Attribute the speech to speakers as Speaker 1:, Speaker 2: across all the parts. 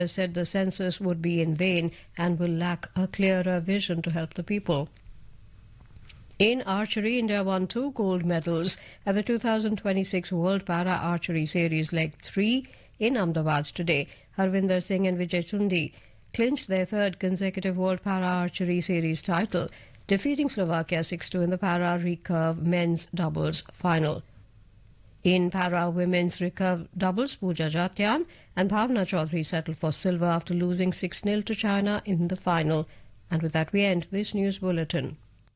Speaker 1: said the census would be in vain and will lack a clearer vision to help the people. In archery, India won two gold medals at the 2026 World Para Archery Series Leg 3 in Ahmedabad today. Harvinder Singh and Vijay Sundi clinched their third consecutive World Para Archery Series title, defeating Slovakia 6-2 in the Para Recurve men's doubles final. In para women's recurve doubles, Pooja Jatian and Bhavna Chaudhary settled for silver after losing 6 0 to China in the final. And with that, we end this news bulletin.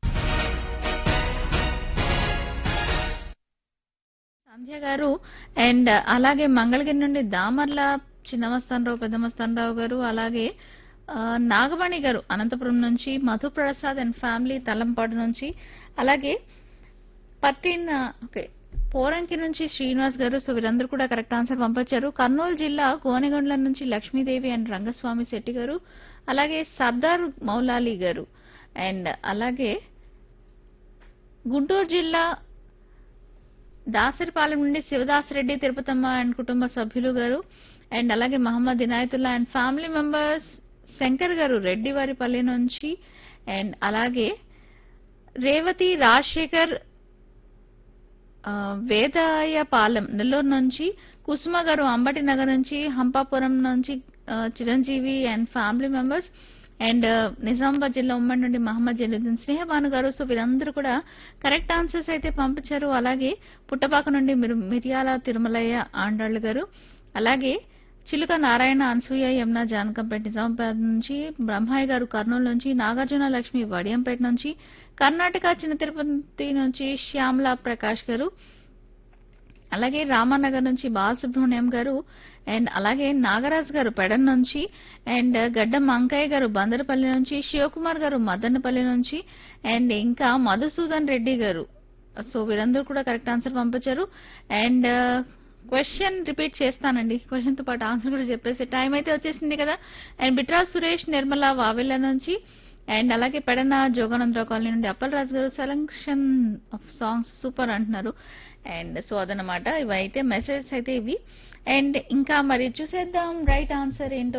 Speaker 2: సంధ్య గారు and అలాగే మంగళగిరి నుండి దామర్ల చిన్నమస్తానరావు పెద్దమస్తానరావు గారు అలాగే ఆ, నాగమణి గారు అనంతపురం నుంచి Madhu Prasad and family Talampadu నుంచి అలాగే పట్టిన ఓకే పోరంకి నుంచి శ్రీనివాస్ గారు సో వీరందరూ కూడా కరెక్ట్ ఆన్సర్ పంపించారు కర్నూలు జిల్లా గోనెగొండ్ల నుంచి లక్ష్మీదేవి అండ్ రంగస్వామి శెట్టి గారు అలాగే సర్దార్ మౌలాలి గారు అండ్ అలాగే గుంటూరు జిల్లా దాసరిపాలెం నుండి శివదాసరెడ్డి తిరుపతమ్మ అండ్ కుటుంబ సభ్యులు గారు అండ్ అలాగే Mohammed Inayatullah and family members Shankar garu Reddivaripalli నుంచి అండ్ అలాగే రేవతి రాజశేఖర్ ఆ, వేదాయపాలెం నెల్లూరు నుంచి కుసుమ గారు అంబటి నగర్ నుంచి హంపాపురం నుంచి ఆ, Chiranjeevi and family members and Nizamabad జిల్లా ఉమ్మడి నుండి మహమ్మద్ జలీద్దీన్ స్నేహబాను గారు సో వీరందరూ కూడా కరెక్ట్ ఆన్సర్స్ అయితే పంపించారు అలాగే పుట్టపాక నుండి మిరు- మిరియాల తిరుమలయ్య ఆండాళ్ళు గారు అలాగే చిలుక నారాయణ అనసూయ యమున జానకంపేట నిజామాబాద్ నుంచి బ్రహ్మయ్య గారు కర్నూలు నుంచి నాగార్జున లక్ష్మి వడియంపేట నుంచి కర్ణాటక చిన్న తిరుపతి నుంచి శ్యామలా ప్రకాష్ గారు అలాగే రామానగర్ నుంచి బాలసుబ్రహ్మణ్యం గారు అండ్ అలాగే నాగరాజ్ గారు పెడన్ నుంచి అండ్ గడ్డం అంకయ్య గారు బందరపల్లి నుంచి శివకుమార్ గారు మదనపల్లి నుంచి అండ్ ఇంకా మధుసూదన్ రెడ్డి గారు సో వీరందరూ కూడా కరెక్ట్ ఆన్సర్ పంపించారు అండ్ క్వశ్చన్ రిపీట్ చేస్తానండి క్వశ్చన్ తో పాటు ఆన్సర్ కూడా చెప్పేసి టైం అయితే వచ్చేసింది కదా అండ్ బిట్రా సురేష్ నిర్మల వావెల్ల నుంచి అండ్ అలాగే పెడన జోగానందరావు కాలనీ నుండి Appal Raju garu selection of songs super అంటున్నారు అండ్ సో అదనమాట ఇవైతే మెసేజెస్ అయితే ఇవి అండ్ ఇంకా మరి చూసేద్దాం రైట్ ఆన్సర్ ఏంటో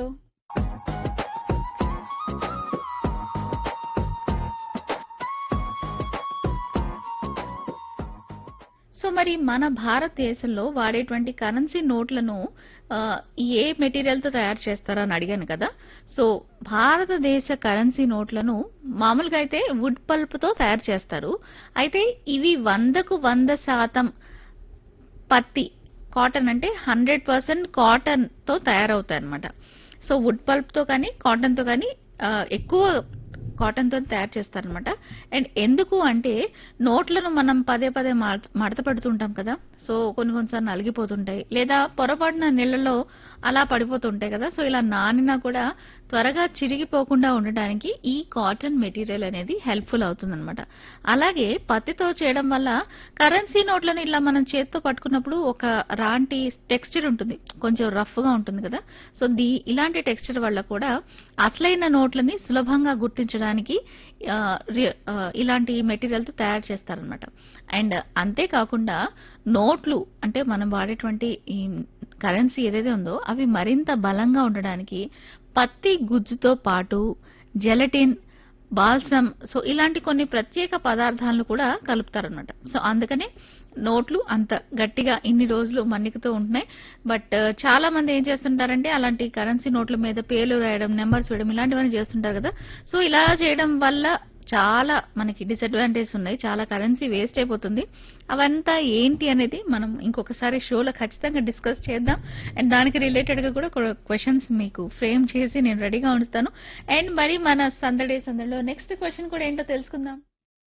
Speaker 2: సో మరి మన భారతదేశంలో వాడేటువంటి కరెన్సీ నోట్లను ఆ, ఏ మెటీరియల్ తో తయారు చేస్తారని అడిగాను కదా సో భారతదేశ కరెన్సీ నోట్లను మామూలుగా అయితే వుడ్ పల్ప్ తో తయారు చేస్తారు అయితే ఇవి వందకు వంద శాతం పత్తి కాటన్ అంటే హండ్రెడ్ పర్సెంట్ కాటన్ తో తయారవుతాయి అనమాట సో వుడ్ పల్ప్ తో కానీ కాటన్ తో కానీ ఆ, ఎక్కువ కాటన్ తో తయారు చేస్తారనమాట అండ్ ఎందుకు అంటే నోట్లను మనం పదే పదే మడత- మడత పెడుతుంటాం కదా సో కొన్ని కొన్నిసార్లు నలిగిపోతుంటాయి లేదా పొరపాటున నీళ్ళలో అలా పడిపోతుంటాయి కదా సో ఇలా నానినా కూడా త్వరగా చిరిగిపోకుండా ఉండడానికి ఈ కాటన్ మెటీరియల్ అనేది హెల్ప్ఫుల్ అవుతుందన్నమాట అలాగే పత్తితో చేయడం వల్ల కరెన్సీ నోట్లను ఇలా మనం చేత్తో పట్టుకున్నప్పుడు ఒక రాంటి టెక్స్చర్ ఉంటుంది కొంచెం రఫ్ గా ఉంటుంది కదా సో దీ ఇలాంటి టెక్స్చర్ వల్ల కూడా అసలైన నోట్లని సులభంగా గుర్తించడానికి ఆ, రి- ఆ, ఇలాంటి మెటీరియల్ తో తయారు చేస్తారనమాట అండ్ అంతేకాకుండా నోట్లు అంటే మనం వాడేటువంటి ఈ కరెన్సీ ఏదైతే ఉందో అవి మరింత బలంగా ఉండడానికి పత్తి గుజ్జుతో పాటు జెలటిన్ బాల్సమ్ సో ఇలాంటి కొన్ని ప్రత్యేక పదార్థాలను కూడా కలుపుతారనమాట సో అందుకనే నోట్లు అంత గట్టిగా ఇన్ని రోజులు మన్నికతో ఉంటున్నాయి బట్ చాలా మంది ఏం చేస్తుంటారంటే అలాంటి కరెన్సీ నోట్ల మీద పేర్లు రాయడం నెంబర్స్ వేయడం ఇలాంటివన్నీ చేస్తుంటారు కదా సో ఇలా చేయడం వల్ల చాలా మనకి డిసడ్వాంటేజ్ ఉన్నాయి చాలా కరెన్సీ వేస్ట్ అయిపోతుంది అవంతా ఏంటి అనేది మనం ఇంకొకసారి షోలో ఖచ్చితంగా డిస్కస్ చేద్దాం అండ్ దానికి రిలేటెడ్ గా కూడా క్వశ్చన్స్ మీకు ఫ్రేమ్ చేసి నేను రెడీగా ఉంచుతాను అండ్ మరి మన సందడి సందడిలో నెక్స్ట్ క్వశ్చన్ కూడా ఏంటో తెలుసుకుందాం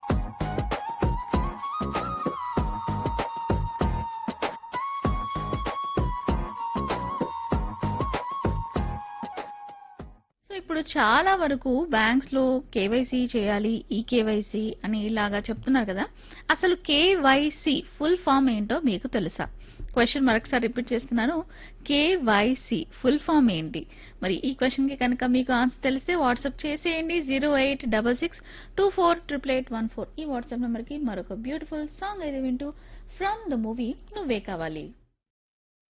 Speaker 2: సో ఇప్పుడు చాలా వరకు బ్యాంక్స్ లో కేవైసీ చేయాలి ఈ కేవైసీ అని ఇలాగా చెప్తున్నారు కదా అసలు కేవైసీ ఫుల్ ఫామ్ ఏంటో మీకు తెలుసా క్వశ్చన్ మరొకసారి రిపీట్ చేస్తున్నాను కేవైసీ ఫుల్ ఫామ్ ఏంటి మరి ఈ క్వశ్చన్ కి కనుక మీకు ఆన్సర్ తెలిస్తే వాట్సాప్ చేసేయండి zero eight double six two four triple eight one four ఈ వాట్సాప్ నెంబర్ కి మరొక బ్యూటిఫుల్ సాంగ్ అయితే వింటూ ఫ్రమ్ ద మూవీ నువ్వే కావాలి